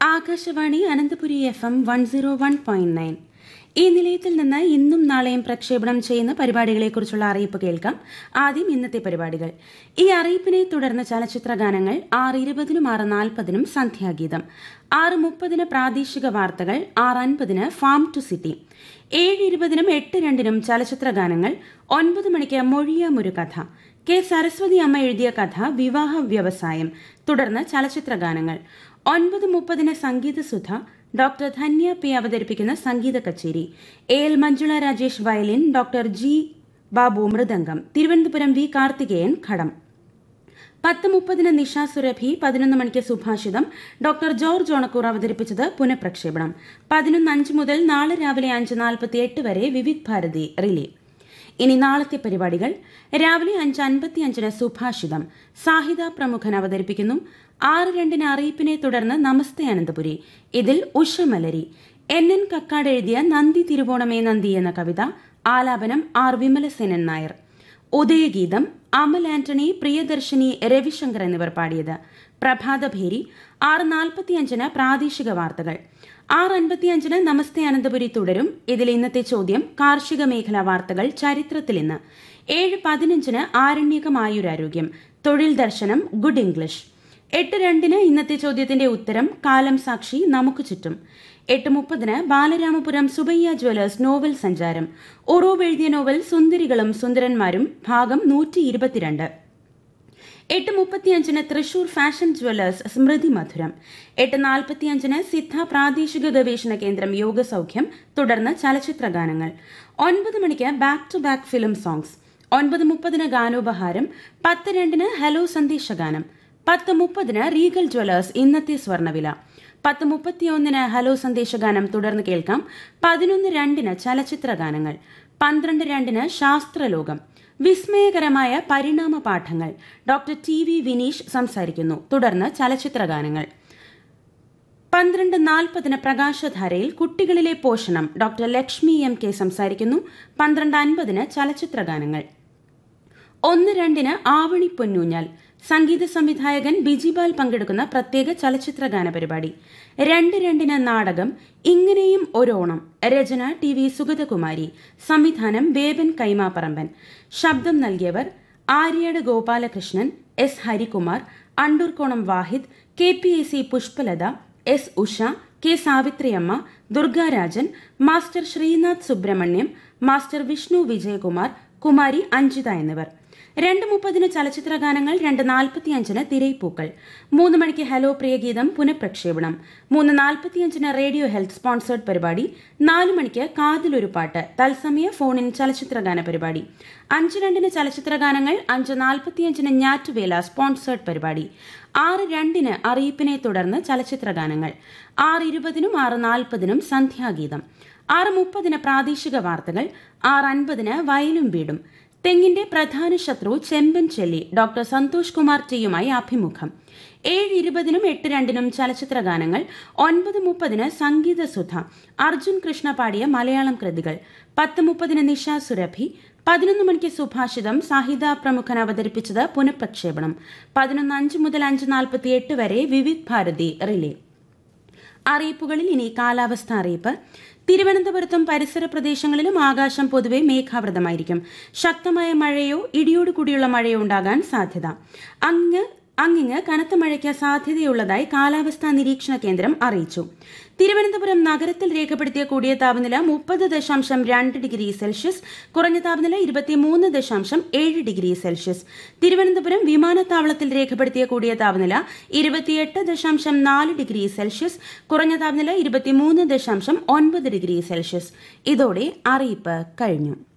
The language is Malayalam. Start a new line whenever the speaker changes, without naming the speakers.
Akashvani Ananthapuri F M one zero one point nine ഈ നിലയത്തിൽ നിന്ന് ഇന്നും നാളെയും പ്രക്ഷേപണം ചെയ്യുന്ന പരിപാടികളെക്കുറിച്ചുള്ള അറിയിപ്പ് കേൾക്കാം ആദ്യം ഇന്നത്തെ പരിപാടികൾ ഈ അറിയിപ്പിനെ തുടർന്ന് ചലച്ചിത്ര ഗാനങ്ങൾ ആറ് ഇരുപതിനും ആറ് നാൽപ്പതിനും സന്ധ്യാഗീതം ആറ് മുപ്പതിന് പ്രാദേശിക വാർത്തകൾ ആറ് അൻപതിന് ഫാം ടു സിറ്റി ഏഴ് ഇരുപതിനും എട്ട് രണ്ടിനും ചലച്ചിത്ര ഗാനങ്ങൾ ഒൻപത് മണിക്ക് മൊഴിയാം ഒരു കഥ കെ സരസ്വതി അമ്മ എഴുതിയ കഥ വിവാഹ വ്യവസായം തുടർന്ന് ചലച്ചിത്ര ഗാനങ്ങൾ ഒൻപത് മുപ്പതിന് സംഗീതസുധ ഡോക്ടർ ധന്യ പി അവതരിപ്പിക്കുന്ന സംഗീത കച്ചേരി A L Manjula Rajesh violin doctor G Babu മൃദംഗം തിരുവനന്തപുരം വി കാർത്തികേയൻ ഘടം പത്ത് മുപ്പതിന് നിഷ സുരഭി പതിനൊന്ന് മണിക്ക് സുഭാഷിതം ഡോക്ടർ ജോർജ് ഓണക്കൂർ അവതരിപ്പിച്ചത് പുനഃപ്രക്ഷേപണം പതിനൊന്ന് അഞ്ച് മുതൽ നാളെ രാവിലെ അഞ്ച് നാൽപ്പത്തി എട്ട് വരെ വിവിധ് ഭാരതി റിലേ ഇനി നാളത്തെ പരിപാടികൾ രാവിലെ അഞ്ച് അൻപത്തി അഞ്ചിന് സുഭാഷിതം സാഹിത പ്രമുഖൻ അവതരിപ്പിക്കുന്നു ആറ് രണ്ടിന് അറിയിപ്പിനെ തുടർന്ന് നമസ്തേ അനന്തപുരി ഇതിൽ ഉഷമലരി എൻ എൻ കക്കാട് എഴുതിയ നന്ദി തിരുവോണമേ നന്ദി എന്ന കവിത ആലാപനം ആർ വിമലസേനൻ നായർ ഉദയഗീതം അമൽ ആന്റണി പ്രിയദർശിനി രവിശങ്കർ എന്നിവർ പാടിയത് പ്രഭാതഭേരി ആറ് നാൽപ്പത്തിയഞ്ചിന് പ്രാദേശിക വാർത്തകൾ ആറ് അൻപത്തിയഞ്ചിന് നമസ്തേ അനന്തപുരി തുടരും ഇതിൽ ഇന്നത്തെ ചോദ്യം കാർഷിക മേഖലാ വാർത്തകൾ ചരിത്രത്തിൽ ഇന്ന് ഏഴ് പതിനഞ്ചിന് ആരണ്യകം ആയുരാരോഗ്യം തൊഴിൽ ദർശനം ഗുഡ് ഇംഗ്ലീഷ് എട്ട് രണ്ടിന് ഇന്നത്തെ ചോദ്യത്തിന്റെ ഉത്തരം കാലം സാക്ഷി നമുക്ക് ചുറ്റും എട്ട് മുപ്പതിന് ബാലരാമപുരം സുബയ്യ ജ്വല്ലേഴ്സ് നോവൽ സഞ്ചാരം ഒറോവ് എഴുതിയ നോവൽ സുന്ദരികളും സുന്ദരന്മാരും ഭാഗം നൂറ്റി ഇരുപത്തിരണ്ട് എട്ട് മുപ്പത്തിയഞ്ചിന് തൃശൂർ ഫാഷൻ ജ്വല്ലേഴ്സ് സ്മൃതി മധുരം എട്ട് നാൽപ്പത്തിയഞ്ചിന് സിദ്ധ പ്രാദേശിക ഗവേഷണ കേന്ദ്രം യോഗസൌഖ്യം തുടർന്ന് ചലച്ചിത്ര ഗാനങ്ങൾ ഒൻപത് മണിക്ക് back to back film songs ഒൻപത് മുപ്പതിന് ഗാനോപഹാരം പത്ത് രണ്ടിന് ഹലോ സന്ദേശഗാനം പത്ത് മുപ്പതിന് റീഗൽ ജ്വല്ലേഴ്സ് ഇന്നത്തെ സ്വർണ്ണവില പത്ത് മുപ്പത്തിയൊന്നിന് ഹലോ സന്ദേശഗാനം തുടർന്ന് കേൾക്കാം പതിനൊന്ന് രണ്ടിന് ചലച്ചിത്ര ഗാനങ്ങൾ പന്ത്രണ്ട് രണ്ടിന് ശാസ്ത്രലോകം വിസ്മയകരമായ പരിണാമ പാഠങ്ങൾ ഡോക്ടർ ടി വി വിനീഷ് സംസാരിക്കുന്നു തുടർന്ന് ചലച്ചിത്ര ഗാനങ്ങൾ പന്ത്രണ്ട് നാൽപ്പതിന് പ്രകാശധാരയിൽ കുട്ടികളിലെ പോഷണം ഡോക്ടർ ലക്ഷ്മി എം കെ സംസാരിക്കുന്നു പന്ത്രണ്ട് അൻപതിന് ചലച്ചിത്ര ഗാനങ്ങൾ ഒന്ന് രണ്ടിന് ആവണി പൊന്നൂഞ്ഞാൽ സംഗീത സംവിധായകൻ ബിജിബാൽ പങ്കെടുക്കുന്ന പ്രത്യേക ചലച്ചിത്ര ഗാന പരിപാടി രണ്ട് രണ്ടിന് നാടകം ഇങ്ങനെയും ഒരോണം രചന ടി വി സുഗതകുമാരി സംവിധാനം ബേബൻ കൈമാപ്പറമ്പൻ ശബ്ദം നൽകിയവർ Aryad Gopalakrishnan S Harikumar Andoorkonam Vahid K P A C Pushpalatha S Usha K Savithriyamma Durgarajan master Sreenath Subrahmanyam master Vishnu Vijayakumar Kumari Anjitha എന്നിവർ രണ്ട് മുപ്പതിന് ചലച്ചിത്ര ഗാനങ്ങൾ രണ്ട് നാൽപ്പത്തിയഞ്ചിന് തിരൈപ്പൂക്കൾ മൂന്ന് മണിക്ക് ഹലോ പ്രിയഗീതം പുനഃപ്രക്ഷേപണം മൂന്ന് നാൽപ്പത്തിയഞ്ചിന് റേഡിയോ ഹെൽത്ത് സ്പോൺസേഡ് പരിപാടി നാല് മണിക്ക് കാതിലൊരു പാട്ട് തത്സമയ ഫോണിൻ ചലച്ചിത്ര ഗാന പരിപാടി അഞ്ച് രണ്ടിന് ചലച്ചിത്ര ഗാനങ്ങൾ അഞ്ച് നാൽപ്പത്തിയഞ്ചിന് ഞാറ്റുവേല സ്പോൺസേഡ് പരിപാടി ആറ് രണ്ടിന് അറിയിപ്പിനെ തുടർന്ന് ചലച്ചിത്ര ഗാനങ്ങൾ ആറ് ഇരുപതിനും ആറ് നാൽപ്പതിനും സന്ധ്യാഗീതം ആറ് മുപ്പതിന് പ്രാദേശിക വാർത്തകൾ ആറ് അൻപതിന് വയലും വീടും തെങ്ങിന്റെ പ്രധാന ശത്രു ചെമ്പൻ ചെല്ലി ഡോക്ടർ സന്തോഷ് കുമാർ ടിയുമായി അഭിമുഖം ഏഴ് ഇരുപതിനും എട്ട് രണ്ടിനും ചലച്ചിത്ര ഗാനങ്ങൾ ഒൻപത് മുപ്പതിന് സംഗീത സുധ അർജുൻ കൃഷ്ണ പാടിയ മലയാളം കൃതികൾ പത്ത് മുപ്പതിന് നിഷ സുരഭി പതിനൊന്ന് മണിക്ക് സുഭാഷിതം സാഹിത പ്രമുഖൻ അവതരിപ്പിച്ചത് പുനഃപ്രക്ഷേപണം പതിനൊന്ന് അഞ്ച് മുതൽ അഞ്ച് നാൽപ്പത്തി എട്ട് വരെ വിവിധ് ഭാരതി റിലേ അറിയിപ്പുകളിൽ ഇനി കാലാവസ്ഥ അറിയിപ്പ് തിരുവനന്തപുരത്തും പരിസര പ്രദേശങ്ങളിലും ആകാശം പൊതുവെ മേഘാവൃതമായിരിക്കും ശക്തമായ മഴയോ ഇടിയോടുകൂടിയുള്ള മഴയോ ഉണ്ടാകാൻ സാധ്യത അങ്ങ് അങ്ങിങ്ങ് കനത്ത മഴയ്ക്ക് സാധ്യതയുള്ളതായി കാലാവസ്ഥാ നിരീക്ഷണ കേന്ദ്രം അറിയിച്ചു തിരുവനന്തപുരം നഗരത്തിൽ രേഖപ്പെടുത്തിയ കൂടിയ താപനില മുപ്പത് ദശാംശം രണ്ട് ഡിഗ്രി സെൽഷ്യസ് കുറഞ്ഞ താപനില ഇരുപത്തിമൂന്ന് ദശാംശം ഏഴ് ഡിഗ്രി സെൽഷ്യസ് തിരുവനന്തപുരം വിമാനത്താവളത്തിൽ രേഖപ്പെടുത്തിയ കൂടിയ താപനില ഇരുപത്തിയെട്ട് ദശാംശം നാല് ഡിഗ്രി സെൽഷ്യസ് കുറഞ്ഞ താപനില ഇരുപത്തിമൂന്ന് ദശാംശം ഒൻപത് ഡിഗ്രി സെൽഷ്യസ് ഇതോടെ അറിയിപ്പ് കഴിഞ്ഞു